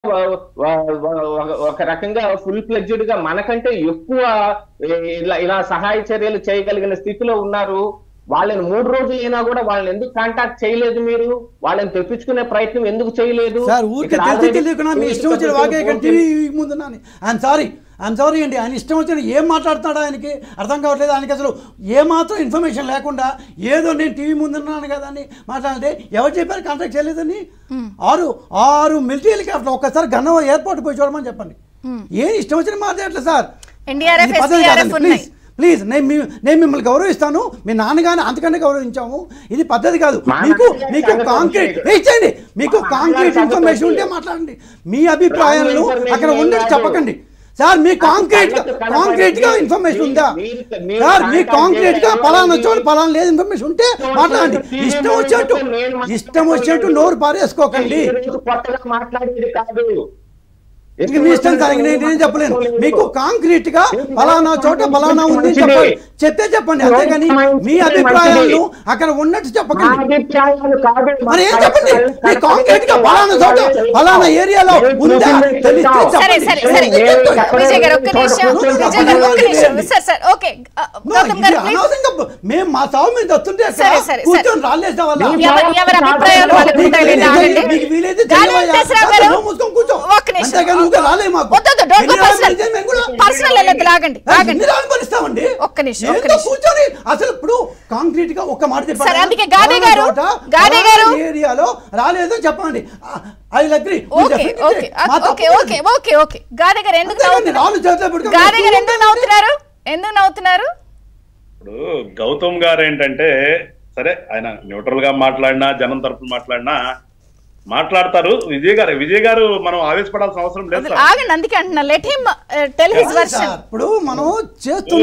వ- వ- వ- ఒక రకంగా ఫుల్ ఫ్లెడ్జ్డ్ గా మనకంటే ఎక్కువ ఏ- ఇలా ఇలా సహాయ చర్యలు చేయగలిగిన స్థితిలో ఉన్నారు వాళ్ళని మూడు రోజులు అయినా కూడా వాళ్ళని ఎందుకు కాంటాక్ట్ చేయలేదు మీరు వాళ్ళని తెప్పించుకునే ప్రయత్నం ఎందుకు చేయలేదు సార్ ఊరికే ఇక్కడ తెలిసి already తెలియకుండా మీ ఇష్టం వచ్చిన వాకే టీవీ ముందున్నాను ఐఎమ్ సారీ ఐఎమ్ సారీ అండి ఆయన ఇష్టం వచ్చిన ఏం మాట్లాడుతున్నాడో ఆయనకి అర్థం కావట్లేదు ఆయనకి అసలు ఏమాత్రం ఇన్ఫర్మేషన్ లేకుండా ఏదో నేను టీవీ ముందున్నాను కదా అని మాట్లాడితే ఎవరు చెప్పారు కాంటాక్ట్ చేయలేదని ఆరు ఆరు మిలిటరీ హెలికాప్టర్ ఒక్కసారి గన్నవ ఎయిర్పోర్ట్ పోయి చూడమని చెప్పండి ఏం ఇష్టం వచ్చిన మాట్లాడలేదు సార్ NDRF, ఇది పద్ధతి SDRF కాదండి. ఉన్నాయి. ప్లీజ్ ప్లీజ్ నేను మీ నేను మిమ్మల్ని గౌరవిస్తాను మీ నాన్నగారిని అంతకన్నా గౌరవించాము ఇది పద్ధతి కాదు మా మీకు నాన్నగారి మీకు సంగతి కాంక్రీట్ వదిలేయండి. ఇచ్చండి మీకు మా కాంక్రీట్ నాన్నగారి ఇన్ఫర్మేషన్ సంగతి ఉంటే వదిలేయండి. మాట్లాడండి మీ అభిప్రాయాలను information అక్కడ ఏం ఉన్నట్టు కాదు. చెప్పకండి సార్ మీ కాంక్రీట్ కళ్ళకు కనపడింది. కాంక్రీట్ గా ఇన్ఫర్మేషన్ ఉందా మీరు- మీరు సార్ మీ contact కాంక్రీట్ గా చేయలేదు. పలానా చోట పలానా లేదు ఇన్ఫర్మేషన్ ఉంటే ఇష్టం మాట్లాడండి వచ్చినట్టు ఇష్టం TV వచ్చినట్టు నేను మాట్లాడలేదు. ఇష్టం వచ్చినట్టు నోరు పారేసుకోకండి ఈ రోజు కొత్తగా మాట్లాడేది కాదు ఇంక మీ ఇష్టం సార్ ఇంక నేను ఏం చెప్పలేను మీకు కాంక్రీట్ గా ఫలానా చోట ఫలానా ఉంది అని చెప్పండి చెప్తే చెప్పండి అంతేగాని మీ అభిప్రాయాలను అక్కడ ఉన్నట్టు మా చెప్పకండి అభిప్రాయాలు కాదు మరి ఏం చెప్పండి మీ కాంక్రీట్ గా ఫలానా చోట ఫలానా ఏరియాలో ఉందా తెలిస్తే సరే చెప్పండి సరే సరే నేను చెప్తాను. విజయ్ గారు ఒక్క నిమిషం విజయ్ గారు ఒక్క నిమిషం sir sir okay No, Gautam ఇది గారు ప్లీజ్ అనవసరంగా మేము మా సాగు మీద వస్తుంటే అక్కడ సరే, సరే, కూర్చొని రాలేసా వల్ల ఎవరి ఎవరి అభిప్రాయాలు వాళ్ళకు మీకు ఉంటాయండి వీలైతే- ఆగండి మీకు వీలైతే గాలి చేయవయ్యా. వెంకటేశ్వరరావు గారు నోరు మూసుకొని కూర్చో. ఒక్క నిమిషం అంతేగాని ఊరికే రాలే మాకు. వద్దు వద్దు, don't go ఎన్ని personal. రోజులు మేము కూడా- పర్సనల్ వెళ్ళొద్దు లాగండి ఆగండి ఎన్ని రోజులు భరిస్తామండి? ఒక్క నిమిషం, ఒక్క ఏందో నిమిషం. కూర్చొని అసలు ఇప్పుడు కాంక్రీట్ గా ఒక మాట చెప్పండి సరే, అందుకే గాదే ఫలానా గారు, చోట, గాదే ఫలానా గారు. ఏరియాలో రాలేదు అని చెప్పండి I agree okay okay okay okay okay okay గాదే గారు ఎందుకు నవ్వుతున్నారు రాళ్ళు చేతిలో పెట్టుకొని గాదే గారు ఎందుకు నవ్వుతున్నారు ఎందుకు నవ్వుతున్నారు ఇప్పుడు గౌతమ్ గారు ఏంటంటే సరే ఆయన న్యూట్రల్ గా మాట్లాడినా జనం తరపున మాట్లాడినా మాట్లాడతారు విజయ్ గారు విజయ్ గారు మనం ఆవేశపడాల్సిన అవసరం లేదు అసలు సార్ ఆగండి అందుకే అంటున్నా let him tell his version ఇప్పుడు మనం చేస్తున్న